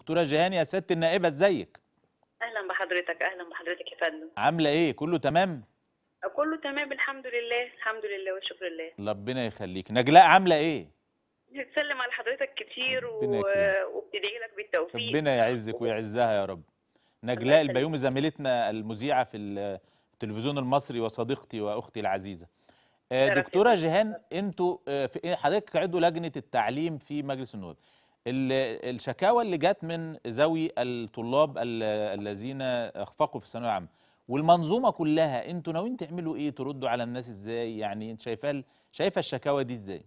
دكتوره جيهان يا سياده النائبه ازيك اهلا بحضرتك اهلا بحضرتك يا فندم عامله ايه كله تمام كله تمام الحمد لله الحمد لله والشكر لله ربنا يخليك نجلاء عامله ايه بتسلم على حضرتك كتير ربنا و... يكرمك. وبتدعي لك بالتوفيق ربنا يعزك ويعزها يا رب نجلاء يخليك. البيومي زميلتنا المذيعه في التلفزيون المصري وصديقتي واختي العزيزه آه، شرف دكتوره ليا. جيهان انتوا آه، في إيه- حضرتك عضو لجنه التعليم في مجلس النواب ال- الشكاوى اللي جت من ذوي الطلاب ال- الذين اخفقوا في الثانويه العامه والمنظومه كلها انتوا ناويين تعملوا ايه تردوا على الناس ازاي يعني انت شايفه ال- شايفه الشكاوى دي ازاي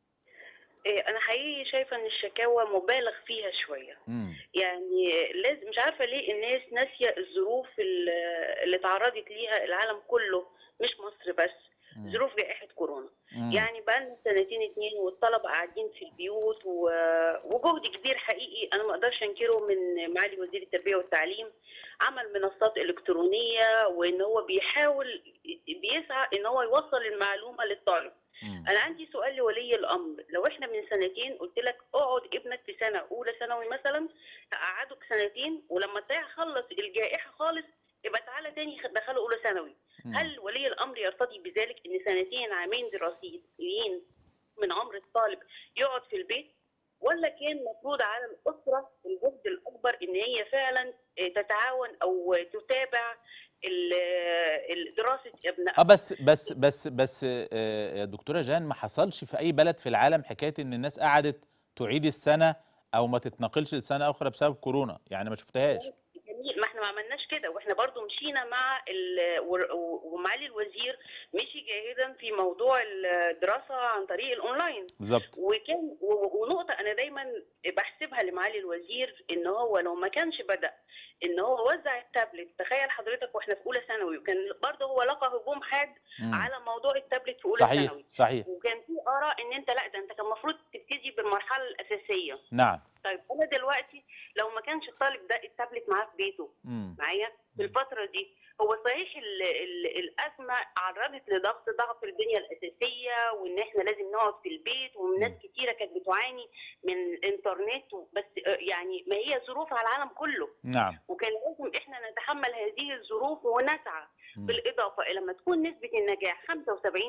إيه، انا حقيقي شايفه ان الشكاوى مبالغ فيها شويه امم يعني لازم مش عارفه ليه الناس ناسيه الظروف ال- اللي تعرضت ليها العالم كله مش مصر بس مم. ظروف جائحه كورونا مم. يعني بقالنا سنتين اتنين والطلبه قاعدين في البيوت و... وجهد كبير حقيقي انا ما اقدرش انكره من معالي وزير التربيه والتعليم عمل منصات الكترونيه وان هو بيحاول بيسعى ان هو يوصل المعلومه للطالب مم. انا عندي سؤال لولي الامر لو احنا من سنتين قلت لك اقعد ابنك في سنه اولى ثانوي مثلا هقعدك سنتين ولما تخلص الجائحه خالص يبقى تعالى تاني دخله اولى ثانوي مم. هل ولي الامر يرتضي بذلك ان سنتين عامين دراسيين من عمر الطالب يقعد في البيت ولا كان مفروض على الاسره الجهد الاكبر ان هي فعلا تتعاون او تتابع ال- ال- دراسه ابنائها اه بس بس بس بس آه، يا دكتوره جان ما حصلش في اي بلد في العالم حكايه ان الناس قعدت تعيد السنه او ما تتنقلش لسنه اخرى بسبب كورونا يعني ما شفتهاش جميل ما احنا ما عملناش كده واحنا برضو مشينا مع ال- و- و- ومعالي الوزير مشي جاهدا في موضوع الدراسه عن طريق الاونلاين بالظبط وكان و- ونقطه انا دايما بحسبها لمعالي الوزير ان هو لو ما كانش بدا ان هو وزع التابلت تخيل حضرتك واحنا في اولى ثانوي وكان برضه هو لقى هجوم حاد مم. على موضوع التابلت في اولى صحيح ثانوي صحيح وكان في اراء ان انت لا ده انت كان المفروض تبتدي بالمرحله الاساسيه نعم طيب انا دلوقتي لو ما كانش الطالب ده التابلت معاه في بيته مم. معايا في الفتره دي هو صحيح ال ال الازمه عرضت لضغط ضعف البنيه الاساسيه وان احنا لازم نقعد في البيت وناس مم. كتيره كانت بتعاني من الانترنت بس آه، يعني ما هي ظروف على العالم كله نعم وكان لازم احنا نتحمل هذه الظروف ونسعى مم. بالاضافه الى لما تكون نسبه النجاح 75%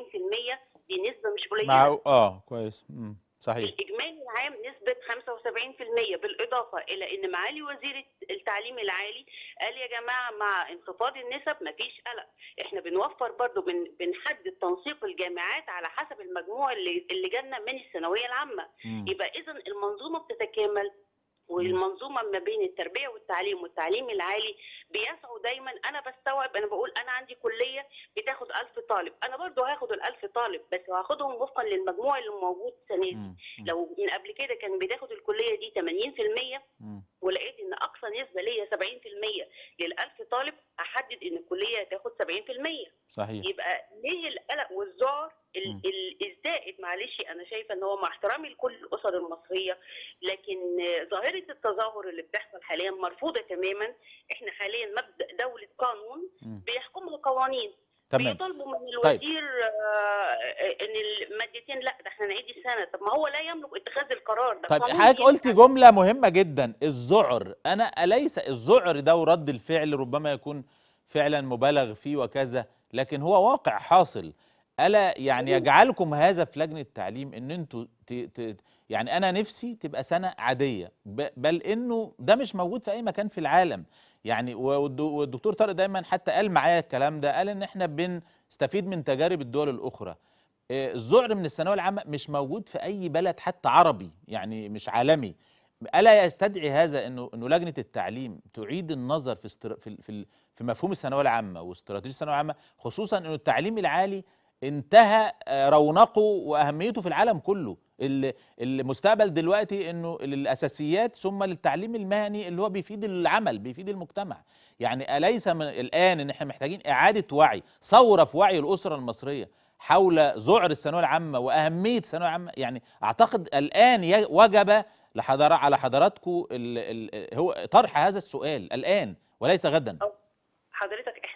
دي نسبه مش قليله مع اه كويس مم. صحيح الإجمالي العام نسبة 75% بالإضافة إلى أن معالي وزير التعليم العالي قال يا جماعة مع انخفاض النسب مفيش قلق إحنا بنوفر برضو بن بنحدد تنسيق الجامعات على حسب المجموع اللي اللي جالنا من الثانوية العامة مم. يبقى إذا المنظومة بتتكامل والمنظومه ما بين التربيه والتعليم والتعليم العالي بيسعوا دايما انا بستوعب انا بقول انا عندي كليه بتاخد 1000 طالب انا برضو هاخد ال 1000 طالب بس هاخدهم وفقا للمجموع اللي موجود السنه دي مم. مم. لو من قبل كده كان بتاخد الكليه دي 80% مم. ولقيت ان اقصى نسبه ليا 70% لل 1000 طالب احدد ان الكليه تاخد 70% صحيح يبقى ليه القلق والذعر ال- مم. ال- الزائد معلش انا شايفه ان هو مع احترامي لكل الاسر المصريه لكن آه، ظاهره التظاهر اللي بتحصل حاليا مرفوضه تماما احنا حاليا مبدا دوله قانون مم. بيحكمها قوانين تمام بيطالبوا من طيب. الوزير آه، ان المادتين لا ده احنا نعيد السنه طب ما هو لا يملك اتخاذ القرار ده طيب قانون حضرتك ينفع. قلت جملة مهمة جدا الذعر أنا أليس الذعر ده ورد الفعل ربما يكون فعلا مبالغ فيه وكذا لكن هو واقع حاصل ألا يعني يجعلكم هذا في لجنة التعليم إن أنتوا ت... ت... يعني أنا نفسي تبقى سنة عادية ب... بل إنه ده مش موجود في أي مكان في العالم يعني والد- والدكتور طارق دايما حتى قال معايا الكلام ده قال إن إحنا بنستفيد من تجارب الدول الأخرى آه، الذعر من الثانويه العامه مش موجود في اي بلد حتى عربي يعني مش عالمي الا يستدعي هذا انه انه لجنه التعليم تعيد النظر في استر... في ال- في, ال- في مفهوم الثانويه العامه واستراتيجيه الثانويه العامه خصوصا انه التعليم العالي انتهى آه، رونقه واهميته في العالم كله ال- المستقبل دلوقتي انه للاساسيات ثم للتعليم المهني اللي هو بيفيد العمل بيفيد المجتمع يعني اليس من الان ان احنا محتاجين اعاده وعي ثوره في وعي الاسره المصريه حول ذعر الثانويه العامه واهميه الثانويه العامه يعني اعتقد الان ي- وجب لحضر على حضراتكم ال ال هو طرح هذا السؤال الان وليس غدا حضرتك احنا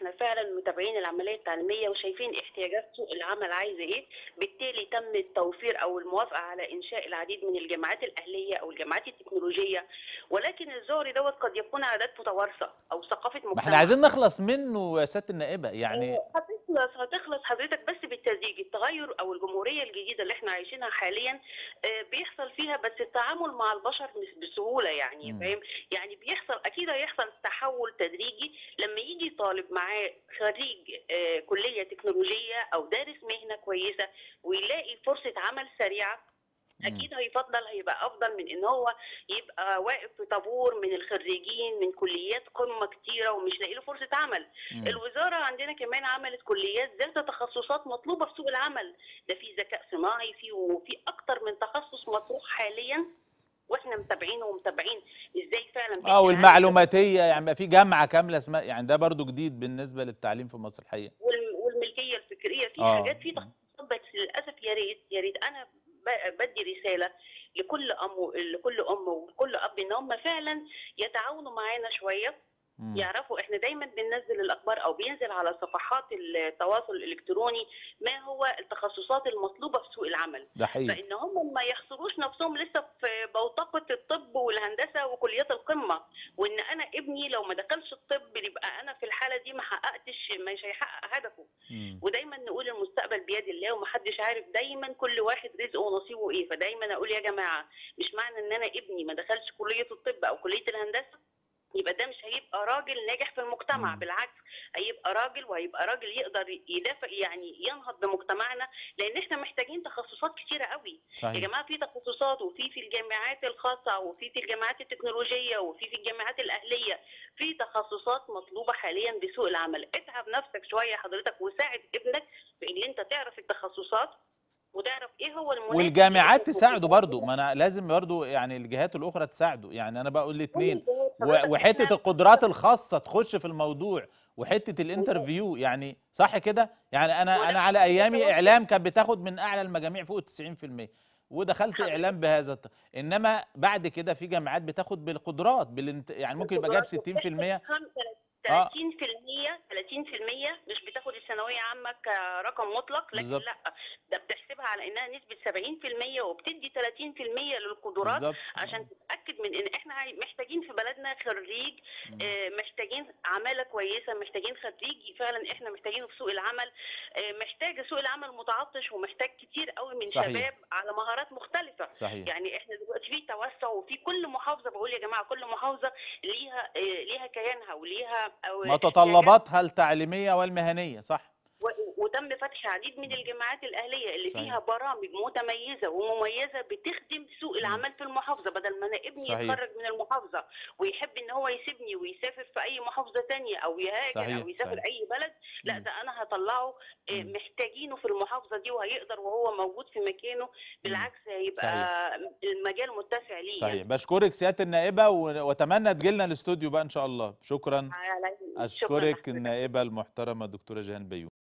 احنا فعلا متابعين العمليه التعليميه وشايفين احتياجات سوق العمل عايزه ايه بالتالي تم التوفير او الموافقه على انشاء العديد من الجامعات الاهليه او الجامعات التكنولوجيه ولكن الزهري دوت قد يكون عادات متوارثه او ثقافه مجتمع ما احنا عايزين نخلص منه يا سياده النائبه يعني هتخلص هتخلص حضرتك بس بالتدريج التغير او الجمهوريه الجديده اللي احنا عايشينها حاليا آه، بيحصل فيها بس التعامل مع البشر مش بسهوله يعني مم. فاهم يعني بيحصل اكيد هيحصل تحول تدريجي لما يجي طالب معاه خريج آه، كليه تكنولوجيه او دارس مهنه كويسه ويلاقي فرصه عمل سريعه مم. اكيد هيفضل هيبقى افضل من ان هو يبقى واقف في طابور من الخريجين من كليات قمه كتيره ومش لاقي له فرصه عمل مم. الوزاره عندنا كمان عملت كليات ذات تخصصات مطلوبه في سوق العمل ده في ذكاء صناعي في وفي اكتر من تخصص مطروح حاليا واحنا متابعينه ومتابعين ازاي فعلا اه بيتعامل والمعلوماتيه يعني بقى في جامعه كامله اسمها يعني ده برضو جديد بالنسبه للتعليم في مصر الحقيقه والم- والملكيه الفكريه في آه. حاجات في تخصصات بس للاسف يا ريت يا ريت انا ب- بدي رساله لكل ام و- لكل ام وكل اب ان هم فعلا يتعاونوا معانا شويه مم. يعرفوا احنا دايما بننزل الاخبار او بينزل على صفحات التواصل الالكتروني ما هو التخصصات المطلوبه في سوق العمل ده حقيقي فان هم ما يحصروش نفسهم لسه في بوتقه الطب والهندسه وكليات القمه وان انا ابني لو ما دخلش الطب يبقى انا في الحاله دي ما حققتش مش هيحقق هدفه مم. ودايما نقول المستقبل بيد الله ومحدش عارف دايما كل واحد رزقه ونصيبه ايه فدايما اقول يا جماعه مش معنى ان انا ابني ما دخلش كليه الطب او كليه الهندسه يبقى ده مش هيبقى راجل ناجح في المجتمع مم. بالعكس هيبقى راجل وهيبقى راجل يقدر يدافع يعني ينهض بمجتمعنا لان احنا محتاجين تخصصات كتيره قوي يا صحيح جماعه في تخصصات وفي في الجامعات الخاصه وفي في الجامعات التكنولوجيه وفي في الجامعات الاهليه في تخصصات مطلوبه حاليا بسوق العمل اتعب نفسك شويه حضرتك وساعد ابنك في ان انت تعرف التخصصات وتعرف ايه هو المناسب والجامعات ليك. تساعده برضو ما انا لازم برضو يعني الجهات الاخرى تساعده يعني انا بقول الاثنين حضرتك وحته إحنا- القدرات الخاصه تخش في الموضوع وحته الانترفيو يعني صح كده يعني انا وده انا على حضرتك ايامي برضو- اعلام كانت بتاخد من اعلى المجاميع فوق ال 90% ودخلت حضرتك. اعلام بهذا الط- انما بعد كده في جامعات بتاخد بالقدرات بالانت... يعني ممكن يبقى جايب 60% آه. 30% 30% مش بتاخد الثانويه عامه كرقم مطلق لكن بالظبط. لا ده بتحسبها على انها نسبه 70% وبتدي 30% للقدرات بالظبط عشان تتاكد من ان احنا عاي- محتاجين في بلدنا خريج مم. آه، محتاجين عماله كويسه محتاجين خريج فعلا احنا محتاجينه في سوق العمل آه، محتاج سوق العمل متعطش ومحتاج كتير قوي من صحيح. شباب على مهارات مختلفه صحيح يعني احنا دلوقتي في توسع وفي كل محافظه بقول يا جماعه كل محافظه ليها آه، ليها كيانها وليها أو متطلباتها التعليميه والمهنيه صح و- وتم فتح عديد من الجامعات الاهليه اللي صحيح. فيها برامج متميزه ومميزه بتخدم سوق العمل في المحافظه بدل ما انا ابني صحيح. يتخرج من المحافظه ويحب ان هو يسيبني ويسافر في اي محافظه تانية او يهاجر صحيح، او يسافر صحيح. اي بلد لا مم. ده انا هطلعه آه، مم. محتاجينه في المحافظه دي وهيقدر وهو موجود في مكانه بالعكس هيبقى المجال متسع ليه صحيح يعني. بشكرك سياده النائبه و- واتمنى تجيلنا الاستوديو بقى ان شاء الله شكرا على- شكراً اشكرك لحضرتك. النائبه المحترمه دكتوره جيهان بيومي